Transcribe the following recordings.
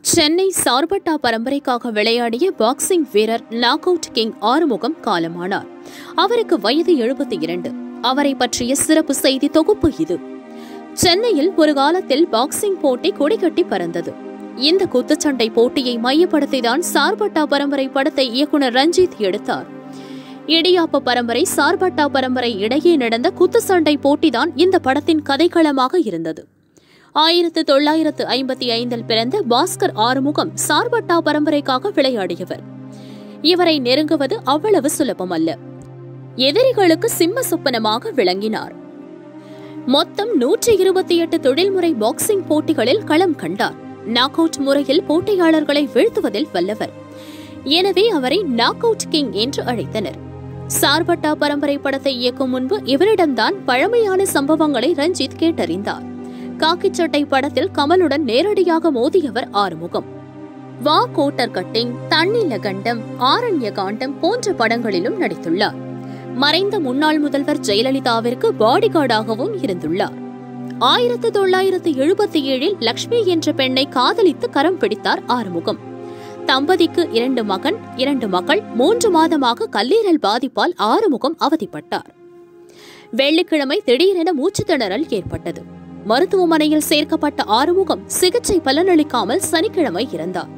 சென்னை சார்பட்டா பரம்பரைக்காக விளையாடிய பாக்ஸிங் வீரர் knock out king Arumugam காலமானார் அவருக்கு வயது எழுபத்தி இரண்டு அவரை பற்றிய சிறப்பு செய்தி தொகுப்பு இது சென்னையில் ஒரு காலத்தில் பாக்ஸிங் போட்டி கொடிகட்டி பறந்தது இந்த குத்துச்சண்டை போட்டியை மையப்படுத்திதான் சார்பட்டா பரம்பரை படத்தை இயக்குனர் ரஞ்சித் எடுத்தார் இடியாப்ப பரம்பரை சார்பட்டா பரம்பரை இடையே நடந்த குத்துச்சண்டை போட்டிதான் இந்த படத்தின் கதைக்களமாக இருந்தது ஆயிரத்து தொள்ளாயிரத்து ஐம்பத்தி ஐந்தில் பிறந்த பாஸ்கர் ஆறுமுகம் சார்பட்டா பரம்பரைக்காக விளையாடியவர் இவரை நெருங்குவது அவ்வளவு சுலபமல்ல எதிரிகளுக்கு சிம்ம சொப்பனமாக விளங்கினார் மொத்தம் நூற்றி இருபத்தி எட்டு தொழில்முறை பாக்ஸிங் போட்டிகளில் களம் கண்டார் நாக் அவுட் முறையில் போட்டியாளர்களை வீழ்த்துவதில் வல்லவர் எனவே அவரை நாக் அவுட் கிங் என்று அழைத்தனர் சார்பட்டா பரம்பரை படத்தை இயக்கும் முன்பு இவரிடம்தான் பழமையான சம்பவங்களை ரஞ்சித் கேட்டறிந்தார் காக்கிச்சட்டை படத்தில் கமலுடன் நேரடியாக மோதியவர் ஆறுமுகம் வா கோட்டர் கட்டிங் தண்ணில கண்டம் ஆரண்ய காண்டம் போன்ற படங்களிலும் நடித்துள்ளார் மறைந்த முன்னாள் முதல்வர் ஜெயலலிதாவிற்கு பாடிகார்டாகவும் இருந்துள்ளார் ஆயிரத்து தொள்ளாயிரத்து எழுபத்தி ஏழில் லக்ஷ்மி என்ற பெண்ணை காதலித்து கரம் பிடித்தார் ஆறுமுகம் தம்பதிக்கு இரண்டு மகன் இரண்டு மகள் மூன்று மாதமாக கல்லீரல் பாதிப்பால் ஆறுமுகம் அவதிப்பட்டார் வெள்ளிக்கிழமை திடீரென மூச்சுத் திணறல் ஏற்பட்டது மருத்துவமனையில் சேர்க்கப்பட்ட ஆறுமுகம் சிகிச்சை பலனளிக்காமல் சனிக்கிழமை இறந்தார்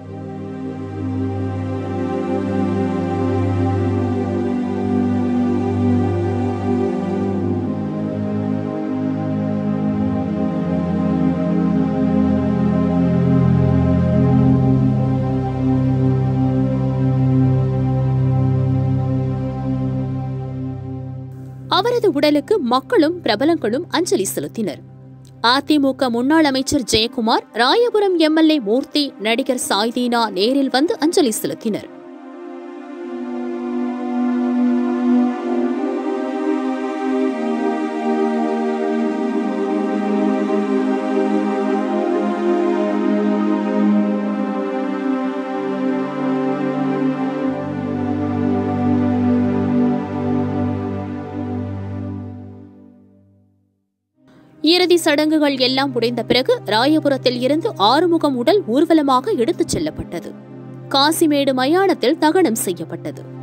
அவரது உடலுக்கு மக்களும் பிரபலங்களும் அஞ்சலி செலுத்தினர் அதிமுக முன்னாள் அமைச்சர் ஜெயக்குமார் ராயபுரம் எம்எல்ஏ மூர்த்தி நடிகர் சாய்தீனா நேரில் வந்து அஞ்சலி செலுத்தினர் இறுதி சடங்குகள் எல்லாம் முடிந்த பிறகு ராயபுரத்தில் இருந்து ஆறுமுகம் உடல் ஊர்வலமாக எடுத்துச் செல்லப்பட்டது காசிமேடு மயானத்தில் தகனம் செய்யப்பட்டது